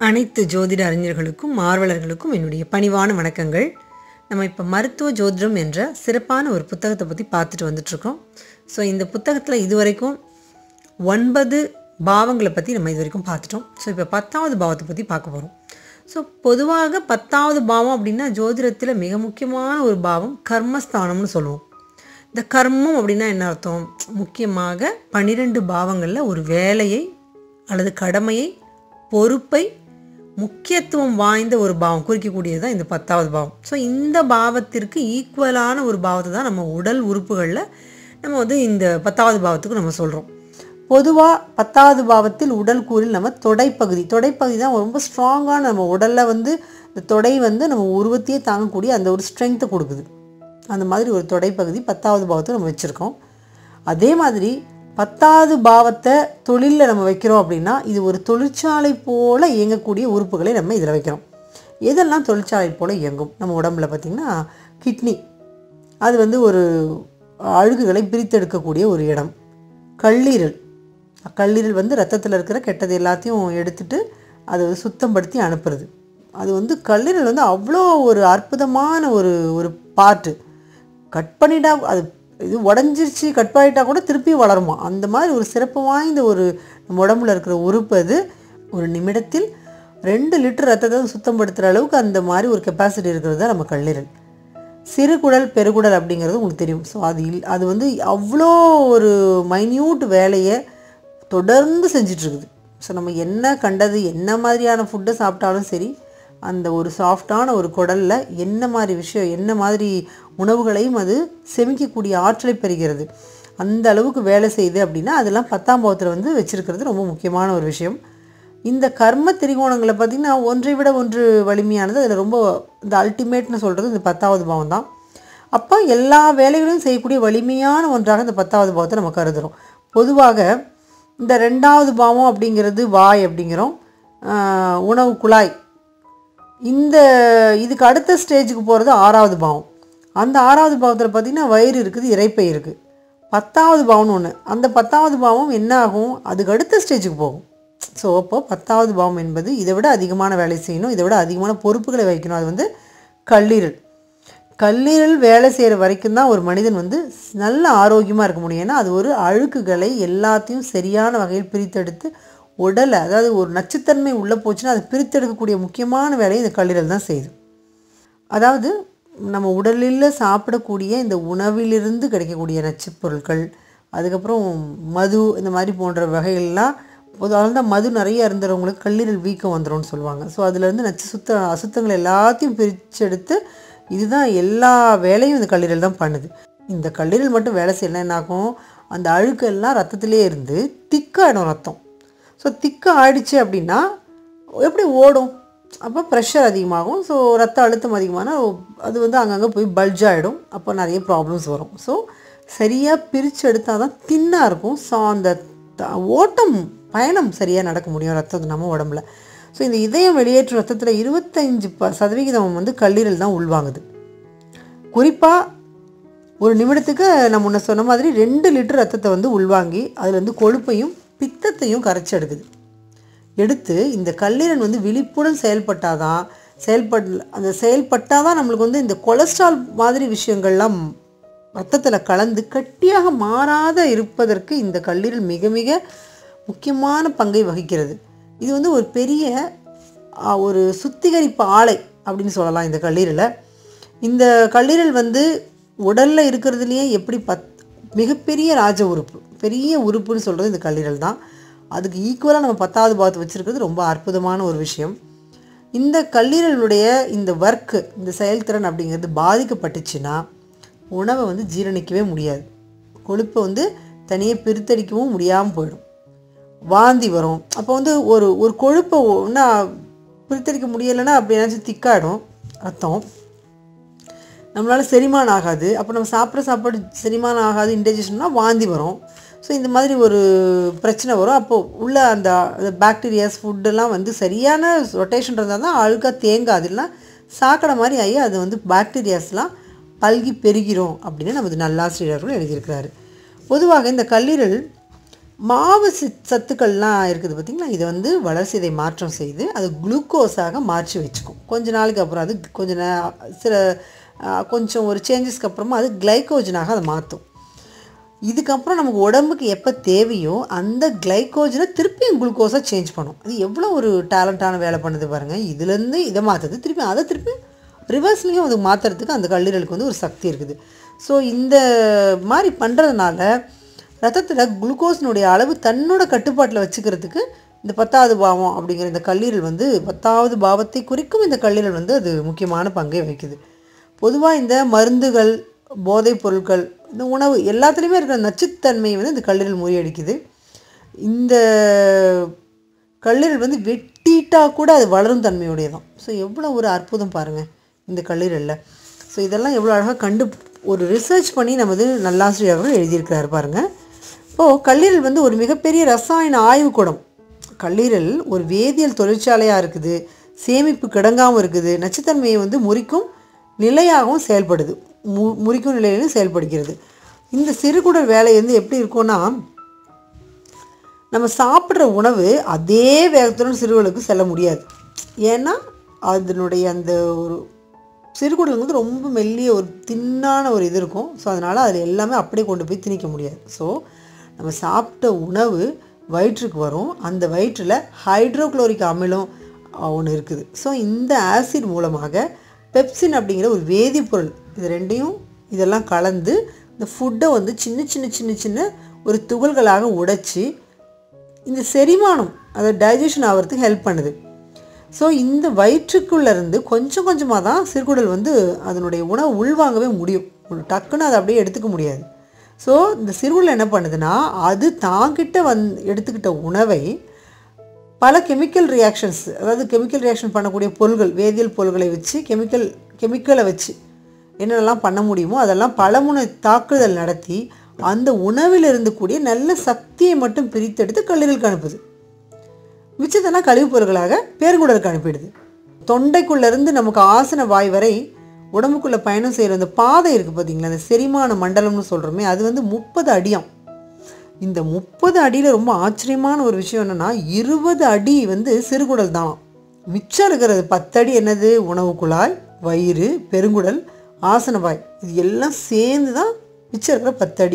அனைத்து ஜோதிட அறிஞர்களுக்கும் ஆர்வலர்களுக்கும் என்னுடைய பணிவான வணக்கங்கள் நம்ம இப்போ மருத்துவ ஜோதிடம் என்ற சிறப்பான ஒரு புத்தகத்தை பற்றி பார்த்துட்டு வந்துட்ருக்கோம் ஸோ இந்த புத்தகத்தில் இதுவரைக்கும் ஒன்பது பாவங்களை பற்றி நம்ம இது வரைக்கும் பார்த்துட்டோம் ஸோ இப்போ பத்தாவது பாவத்தை பற்றி பார்க்க போகிறோம் ஸோ பொதுவாக பத்தாவது பாவம் அப்படின்னா ஜோதிடத்தில் மிக முக்கியமான ஒரு பாவம் கர்மஸ்தானம்னு சொல்லுவோம் இந்த கர்மம் அப்படின்னா என்ன அர்த்தம் முக்கியமாக பன்னிரெண்டு பாவங்களில் ஒரு வேலையை அல்லது கடமையை பொறுப்பை முக்கியத்துவம் வாய்ந்த ஒரு பாவம் குறிக்கக்கூடியது தான் இந்த பத்தாவது பாவம் ஸோ இந்த பாவத்திற்கு ஈக்குவலான ஒரு பாவத்தை தான் நம்ம உடல் உறுப்புகளில் நம்ம வந்து இந்த பத்தாவது பாவத்துக்கு நம்ம சொல்கிறோம் பொதுவாக பத்தாவது பாவத்தில் உடல் கூறில் நம்ம தொடைப்பகுதி தொடைப்பகுதி தான் ரொம்ப ஸ்ட்ராங்கான நம்ம உடலில் வந்து இந்த தொடை வந்து நம்ம உருவத்தையே தாங்கக்கூடிய அந்த ஒரு ஸ்ட்ரென்த்தை கொடுக்குது அந்த மாதிரி ஒரு தொடைப்பகுதி பத்தாவது பாவத்தை நம்ம வச்சுருக்கோம் அதே மாதிரி பத்தாவது பாவத்தை தொழிலில் நம்ம வைக்கிறோம் அப்படின்னா இது ஒரு தொழிற்சாலை போல் இயங்கக்கூடிய உறுப்புகளை நம்ம இதில் வைக்கிறோம் எதெல்லாம் தொழிற்சாலை போல் இயங்கும் நம்ம உடம்புல பார்த்திங்கன்னா கிட்னி அது வந்து ஒரு அழுகுகளை பிரித்தெடுக்கக்கூடிய ஒரு இடம் கல்லீரல் கல்லீரல் வந்து ரத்தத்தில் இருக்கிற கெட்டது எல்லாத்தையும் எடுத்துட்டு அதை வந்து சுத்தப்படுத்தி அனுப்புறது அது வந்து கல்லீரல் வந்து அவ்வளோ ஒரு அற்புதமான ஒரு ஒரு பாட்டு கட் பண்ணிட்டா அது இது உடஞ்சிருச்சு கட் பண்ணிட்டா கூட திருப்பி வளருமா அந்த மாதிரி ஒரு சிறப்பு வாய்ந்த ஒரு நம்ம உடம்புல இருக்கிற உறுப்பு அது ஒரு நிமிடத்தில் ரெண்டு லிட்டர் ரத்தத்தை சுத்தப்படுத்துகிற அளவுக்கு அந்த மாதிரி ஒரு கெப்பாசிட்டி இருக்கிறது தான் நம்ம கல்லீரல் சிறுகுடல் பெருகுடல் அப்படிங்கிறது உங்களுக்கு தெரியும் ஸோ அது இல் அது வந்து அவ்வளோ ஒரு மைன்யூட் வேலையை தொடர்ந்து செஞ்சிட்ருக்குது ஸோ நம்ம என்ன கண்டது என்ன மாதிரியான ஃபுட்டை சாப்பிட்டாலும் சரி அந்த ஒரு சாஃப்டான ஒரு குடலில் என்ன மாதிரி விஷயம் என்ன மாதிரி உணவுகளையும் அது செமிக்கக்கூடிய ஆற்றலை பெறுகிறது அந்த அளவுக்கு வேலை செய்யுது அப்படின்னா அதெல்லாம் பத்தாம் பாவத்தில் வந்து வச்சுருக்கிறது ரொம்ப முக்கியமான ஒரு விஷயம் இந்த கர்ம திரிகோணங்களை பார்த்திங்கன்னா ஒன்றை விட ஒன்று வலிமையானது அதில் ரொம்ப இந்த அல்டிமேட்னு சொல்கிறது இந்த பத்தாவது பாவம் தான் அப்போ எல்லா வேலைகளையும் செய்யக்கூடிய வலிமையான ஒன்றாக இந்த பத்தாவது பாவத்தை நம்ம கருதுகிறோம் பொதுவாக இந்த ரெண்டாவது பாவம் அப்படிங்கிறது வாய் அப்படிங்கிறோம் உணவு குழாய் இந்த இதுக்கு அடுத்த ஸ்டேஜுக்கு போகிறது ஆறாவது பாவம் அந்த ஆறாவது பாவத்தில் பார்த்திங்கன்னா வயிறு இருக்குது இறைப்பை இருக்குது பத்தாவது பாவம்னு ஒன்று அந்த பத்தாவது பாவம் என்ன ஆகும் அதுக்கு அடுத்த ஸ்டேஜுக்கு போகும் ஸோ அப்போ பத்தாவது பாவம் என்பது இதை விட அதிகமான வேலை செய்யணும் இதை விட அதிகமான பொறுப்புகளை வைக்கணும் அது வந்து கல்லீரல் கல்லீரல் வேலை செய்கிற வரைக்கும் தான் ஒரு மனிதன் வந்து நல்ல ஆரோக்கியமாக இருக்க முடியும் ஏன்னா அது ஒரு அழுக்குகளை எல்லாத்தையும் சரியான வகையில் பிரித்தெடுத்து உடலை அதாவது ஒரு நச்சுத்தன்மை உள்ளே போச்சுன்னா அது பிரித்தெடுக்கக்கூடிய முக்கியமான வேலையை இந்த கல்லீரல் தான் செய்யுது அதாவது நம்ம உடலில் சாப்பிடக்கூடிய இந்த உணவிலிருந்து கிடைக்கக்கூடிய நச்சுப் பொருட்கள் அதுக்கப்புறம் மது இந்த மாதிரி போன்ற வகைகள்லாம் பொதுவாக தான் மது நிறைய இருந்தவங்களுக்கு கல்லீரல் வீக்கம் வந்துடும்னு சொல்லுவாங்க ஸோ அதுலேருந்து நச்சு சுத்த அசுத்தங்கள் எல்லாத்தையும் பிரிச்செடுத்து இதுதான் எல்லா வேலையும் இந்த கல்லீரல் தான் பண்ணுது இந்த கல்லீரல் மட்டும் வேலை செய்யலாம் என்னாகும் அந்த அழுக்கெல்லாம் ரத்தத்திலே இருந்து திக்காயிடும் ரத்தம் ஸோ திக்க ஆயிடுச்சு அப்படின்னா எப்படி ஓடும் அப்போ ப்ரெஷர் அதிகமாகும் ஸோ ரத்த அழுத்தம் அதிகமான அது வந்து அங்கங்கே போய் பல்ஜ் ஆகிடும் அப்போ நிறைய ப்ராப்ளம்ஸ் வரும் ஸோ சரியாக பிரித்து எடுத்தால் தான் தின்னாக இருக்கும் ஸோ அந்த ஓட்டம் பயணம் சரியாக நடக்க முடியும் ரத்தம் நம்ம உடம்புல ஸோ இந்த இதயம் வெளியேற்றும் ரத்தத்தில் இருபத்தஞ்சி ப சதவிகிதம் வந்து கல்லீரல் தான் உள்வாங்குது குறிப்பாக ஒரு நிமிடத்துக்கு நான் முன்ன சொன்ன மாதிரி ரெண்டு லிட்டர் ரத்தத்தை வந்து உள்வாங்கி அதில் வந்து கொழுப்பையும் பித்தத்தையும் கரைச்சி எடுக்குது எடுத்து இந்த கல்லீரல் வந்து விழிப்புடன் செயல்பட்டால் தான் செயல்பட் அந்த செயல்பட்டால் தான் நம்மளுக்கு வந்து இந்த கொலஸ்ட்ரால் மாதிரி விஷயங்கள்லாம் ரத்தத்தில் கலந்து கட்டியாக மாறாத இருப்பதற்கு இந்த கல்லீரல் மிக மிக முக்கியமான பங்கை வகிக்கிறது இது வந்து ஒரு பெரிய ஒரு சுத்திகரிப்பு ஆலை அப்படின்னு சொல்லலாம் இந்த கல்லீரலை இந்த கல்லீரல் வந்து உடலில் இருக்கிறதுலையே எப்படி பத் மிகப்பெரிய ராஜ உறுப்பு பெரிய உறுப்புன்னு சொல்கிறது இந்த கல்லீரல் தான் அதுக்கு ஈக்குவலாக நம்ம பத்தாவது பாவத்தை வச்சுருக்கிறது ரொம்ப அற்புதமான ஒரு விஷயம் இந்த கல்லீரலுடைய இந்த ஒர்க்கு இந்த செயல்திறன் அப்படிங்கிறது பாதிக்கப்பட்டுச்சுன்னா உணவை வந்து ஜீரணிக்கவே முடியாது கொழுப்பை வந்து தனியாக பிரித்தடிக்கவும் முடியாமல் போயிடும் வாந்தி வரும் அப்போ வந்து ஒரு ஒரு கொழுப்பை ஒன்றா பிரித்தடிக்க முடியலைன்னா அப்படி ஏதாச்சும் திக்காயிடும் ரத்தம் நம்மளால் செரிமானம் ஆகாது அப்போ நம்ம சாப்பிட்ற சாப்பாடு செரிமானம் ஆகாது இன்டைஜஷன்னா வாந்தி வரும் ஸோ இந்த மாதிரி ஒரு பிரச்சனை வரும் அப்போது உள்ள அந்த பாக்டீரியாஸ் ஃபுட்டெல்லாம் வந்து சரியான ரொட்டேஷன் இருந்தால் தான் அழுக்காக தேங்காது இல்லைனா சாக்கடை மாதிரி ஆகி அது வந்து பாக்டீரியாஸ்லாம் பல்கி பெருகிறோம் அப்படின்னு நமது நல்லாசிரியர்கள் எழுதியிருக்கிறாரு பொதுவாக இந்த கல்லீரல் மாவு சத் சத்துக்கள்லாம் இருக்குது பார்த்திங்களா இதை வந்து வளர்சிதை மாற்றம் செய்து அது குளுக்கோஸாக மாற்றி வச்சுக்கும் கொஞ்ச நாளுக்கு அப்புறம் அது கொஞ்ச நே சில ஆஹ், கொஞ்சம் ஒரு சேஞ்சஸ்க்கு அப்புறமா அது கிளைக்கோஜனாக அதை மாற்றும் இதுக்கப்புறம் நமக்கு உடம்புக்கு எப்போ தேவையோ அந்த கிளைக்கோஜனை திருப்பியும் குளுக்கோஸாக சேஞ்ச் பண்ணும் அது எவ்வளோ ஒரு டேலண்டான வேலை பண்ணுது பாருங்கள் இதுலேருந்து இதை மாற்றுது திருப்பி அதை திருப்பி ரிவர்ஸ்லேயும் அது மாற்றுறதுக்கு அந்த கல்லீரலுக்கு வந்து ஒரு சக்தி இருக்குது ஸோ இந்த மாதிரி பண்ணுறதுனால ரத்தத்தில் குளுக்கோஸினுடைய அளவு தன்னோட கட்டுப்பாட்டில் வச்சுக்கிறதுக்கு இந்த பத்தாவது பாவம் அப்படிங்கிற இந்த கல்லீரல் வந்து பத்தாவது பாவத்தை குறிக்கும் இந்த கல்லீரல் வந்து அது முக்கியமான பங்கை வகிக்குது பொதுவாக இந்த மருந்துகள் போதைப் பொருட்கள் இந்த உணவு எல்லாத்துலேயுமே இருக்கிற நச்சுத்தன்மையை வந்து இந்த கல்லீரல் முறியடிக்குது இந்த கல்லீரல் வந்து வெட்டிட்டா கூட அது வளரும் தன்மையுடையதான் ஸோ எவ்வளோ ஒரு அற்புதம் பாருங்கள் இந்த கல்லீரலில் ஸோ இதெல்லாம் எவ்வளோ அழகாக கண்டு ஒரு ரிசர்ச் பண்ணி நமது நல்லாசிரியர் அவர்கள் எழுதியிருக்கிறாரு பாருங்கள் இப்போது கல்லீரல் வந்து ஒரு மிகப்பெரிய ரசாயன ஆய்வுக்கூடம் கல்லீரல் ஒரு வேதியியல் தொழிற்சாலையாக இருக்குது சேமிப்பு கிடங்காமல் இருக்குது நச்சுத்தன்மையை வந்து முறிக்கும் நிலையாகவும் செயல்படுது மு முறிக்கும் நிலையிலும் செயல்படுகிறது இந்த சிறுகுடல் வேலை வந்து எப்படி இருக்கும்னா நம்ம சாப்பிட்ற உணவு அதே வேகத்துடன் சிறுகுடலுக்கு செல்ல முடியாது ஏன்னா அதனுடைய அந்த ஒரு சிறுகுடல் வந்து ரொம்ப மெல்லிய ஒரு தின்னான ஒரு இது இருக்கும் ஸோ அதனால் அதில் எல்லாமே அப்படியே கொண்டு போய் திணிக்க முடியாது ஸோ நம்ம சாப்பிட்ட உணவு வயிற்றுக்கு வரும் அந்த வயிற்றில் ஹைட்ரோக்ளோரிக் அமிலம் ஒன்று இருக்குது ஸோ இந்த ஆசிட் மூலமாக பெப்சின் அப்படிங்கிற ஒரு வேதிப்பொருள் இது ரெண்டையும் இதெல்லாம் கலந்து இந்த ஃபுட்டை வந்து சின்ன சின்ன சின்ன சின்ன ஒரு துகள்களாக உடைச்சி இந்த செரிமானம் அதை டைஜஷன் ஆகிறதுக்கு ஹெல்ப் பண்ணுது ஸோ இந்த வயிற்றுக்குள்ள இருந்து கொஞ்சம் கொஞ்சமாக தான் சிறுகுடல் வந்து அதனுடைய உணவை உள்வாங்கவே முடியும் ஒரு டக்குன்னு அதை அப்படியே எடுத்துக்க முடியாது ஸோ இந்த சிறுகுடல் என்ன பண்ணுதுன்னா அது தாங்கிட்ட வந் எடுத்துக்கிட்ட உணவை பல கெமிக்கல் ரியாக்ஷன்ஸ் அதாவது கெமிக்கல் ரியாக்ஷன் பண்ணக்கூடிய பொருள்கள் வேதியியல் பொருள்களை வச்சு கெமிக்கல் கெமிக்கலை வச்சு என்னென்னலாம் பண்ண முடியுமோ அதெல்லாம் பலமுனை தாக்குதல் நடத்தி அந்த உணவில் இருந்தக்கூடிய நல்ல சக்தியை மட்டும் பிரித்தெடுத்து கல்லீரலுக்கு அனுப்புது மிச்சத்தெல்லாம் கழிவுப் பொருட்களாக பேருங்குடலுக்கு அனுப்பிடுது தொண்டைக்குள்ளேருந்து நமக்கு ஆசன வாய் வரை உடம்புக்குள்ளே பயணம் செய்கிற அந்த பாதை இருக்குது பார்த்தீங்களா அந்த செரிமான மண்டலம்னு சொல்கிறோமே அது வந்து முப்பது அடியாம் இந்த முப்பது அடியில் ரொம்ப ஆச்சரியமான ஒரு விஷயம் என்னென்னா இருபது அடி வந்து சிறுகுடல் தான் மிச்சம் இருக்கிறது பத்தடி என்னது உணவு குழாய் வயிறு பெருங்குடல் ஆசனவாய் இது எல்லாம் சேர்ந்து தான் மிச்சம் இருக்கிற பத்தடி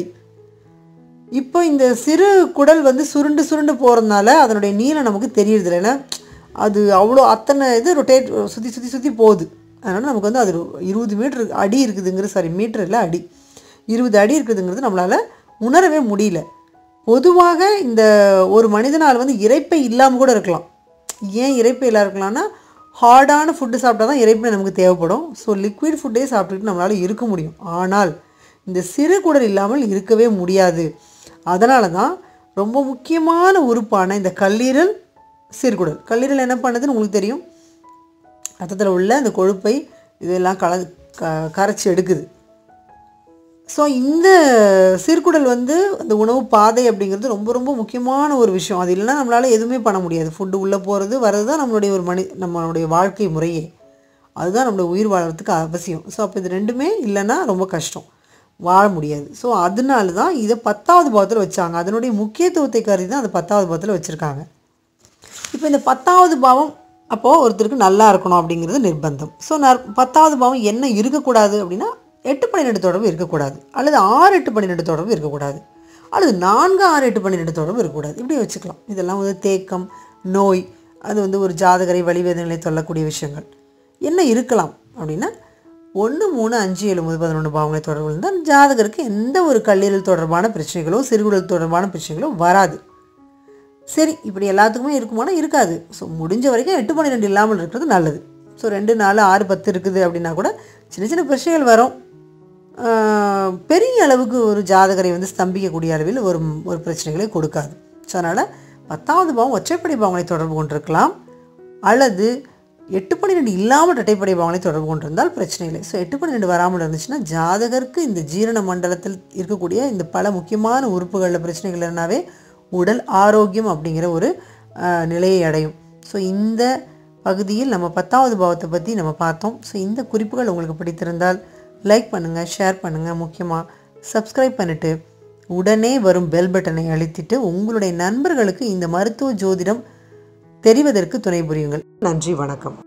இப்போ இந்த சிறு குடல் வந்து சுருண்டு சுருண்டு போகிறதுனால அதனுடைய நீளம் நமக்கு தெரியுறதில்ல ஏன்னா அது அவ்வளோ அத்தனை இது ரொட்டேட் சுற்றி சுற்றி சுற்றி போகுது அதனால் நமக்கு வந்து அது இருபது மீட்ரு அடி இருக்குதுங்கிற சாரி மீட்டர் இல்லை அடி இருபது அடி இருக்குதுங்கிறது நம்மளால் உணரவே முடியல பொதுவாக இந்த ஒரு மனிதனால் வந்து இறைப்பை இல்லாமல் கூட இருக்கலாம் ஏன் இறைப்பை இல்லாம இருக்கலாம்னா ஹார்டான ஃபுட்டு சாப்பிட்டா தான் இறைப்பை நமக்கு தேவைப்படும் ஸோ லிக்விட் ஃபுட்டே சாப்பிட்டுட்டு நம்மளால் இருக்க முடியும் ஆனால் இந்த சிறு குடல் இல்லாமல் இருக்கவே முடியாது அதனால தான் ரொம்ப முக்கியமான உறுப்பான இந்த கல்லீரல் சிறுகுடல் கல்லீரல் என்ன பண்ணுதுன்னு உங்களுக்கு தெரியும் ரத்தத்தில் உள்ள அந்த கொழுப்பை இதெல்லாம் கல க கரைச்சி எடுக்குது ஸோ இந்த சிறுகுடல் வந்து அந்த உணவு பாதை அப்படிங்கிறது ரொம்ப ரொம்ப முக்கியமான ஒரு விஷயம் அது இல்லைன்னா நம்மளால் எதுவுமே பண்ண முடியாது ஃபுட்டு உள்ளே போகிறது வர்றது தான் நம்மளுடைய ஒரு மனி நம்மளுடைய வாழ்க்கை முறையே அதுதான் நம்மளுடைய உயிர் வாழறதுக்கு அவசியம் ஸோ அப்போ இது ரெண்டுமே இல்லைன்னா ரொம்ப கஷ்டம் வாழ முடியாது ஸோ அதனால தான் இதை பத்தாவது பாவத்தில் வச்சாங்க அதனுடைய முக்கியத்துவத்தை கருதி தான் அதை பத்தாவது பாவத்தில் வச்சுருக்காங்க இப்போ இந்த பத்தாவது பாவம் அப்போது ஒருத்தருக்கு நல்லா இருக்கணும் அப்படிங்கிறது நிர்பந்தம் ஸோ நர் பத்தாவது பாவம் என்ன இருக்கக்கூடாது அப்படின்னா எட்டு பன்னிரெண்டு தொடர்பு இருக்கக்கூடாது அல்லது ஆறு எட்டு பன்னிரெண்டு தொடர்பு இருக்கக்கூடாது அல்லது நான்கு ஆறு எட்டு பன்னிரெண்டு தொடர்பு இருக்கக்கூடாது இப்படி வச்சுக்கலாம் இதெல்லாம் வந்து தேக்கம் நோய் அது வந்து ஒரு ஜாதகரை வழிவேதனைகளை சொல்லக்கூடிய விஷயங்கள் என்ன இருக்கலாம் அப்படின்னா ஒன்று மூணு அஞ்சு ஏழு ஒன்பது பதினொன்று பாவங்களை தொடர்பு இருந்தால் ஜாதகருக்கு எந்த ஒரு கல்லீரல் தொடர்பான பிரச்சனைகளோ சிறுகுடல் தொடர்பான பிரச்சனைகளோ வராது சரி இப்படி எல்லாத்துக்குமே இருக்குமானா இருக்காது ஸோ முடிஞ்ச வரைக்கும் எட்டு பன்னிரெண்டு இல்லாமல் இருக்கிறது நல்லது ஸோ ரெண்டு நாலு ஆறு பத்து இருக்குது அப்படின்னா கூட சின்ன சின்ன பிரச்சனைகள் வரும் ஆஹ் பெரிய அளவுக்கு ஒரு ஜாதகரை வந்து ஸ்தம்பிக்கக்கூடிய அளவில் ஒரு ஒரு பிரச்சனைகளை கொடுக்காது ஸோ அதனால் பத்தாவது பாவம் ஒற்றைப்படை பாவங்களை தொடர்பு கொண்டிருக்கலாம் அல்லது எட்டு பன்னிரெண்டு இல்லாமல் இரட்டைப்படை பாவங்களை தொடர்பு கொண்டிருந்தால் பிரச்சனை இல்லை ஸோ எட்டு பன்னிரெண்டு வராமல் இருந்துச்சுன்னா ஜாதகருக்கு இந்த ஜீரண மண்டலத்தில் இருக்கக்கூடிய இந்த பல முக்கியமான உறுப்புகளில் பிரச்சனைகள் இருந்தாவே உடல் ஆரோக்கியம் அப்படிங்கிற ஒரு ஆஹ், நிலையை அடையும் ஸோ இந்த பகுதியில் நம்ம பத்தாவது பாவத்தை பற்றி நம்ம பார்த்தோம் ஸோ இந்த குறிப்புகள் உங்களுக்கு பிடித்திருந்தால் லைக் பண்ணுங்கள் ஷேர் பண்ணுங்கள் முக்கியமாக சப்ஸ்கிரைப் பண்ணிவிட்டு உடனே வரும் பெல் பட்டனை அழுத்திட்டு உங்களுடைய நண்பர்களுக்கு இந்த மருத்துவ ஜோதிடம் தெரிவதற்கு துணை புரியுங்கள் நன்றி வணக்கம்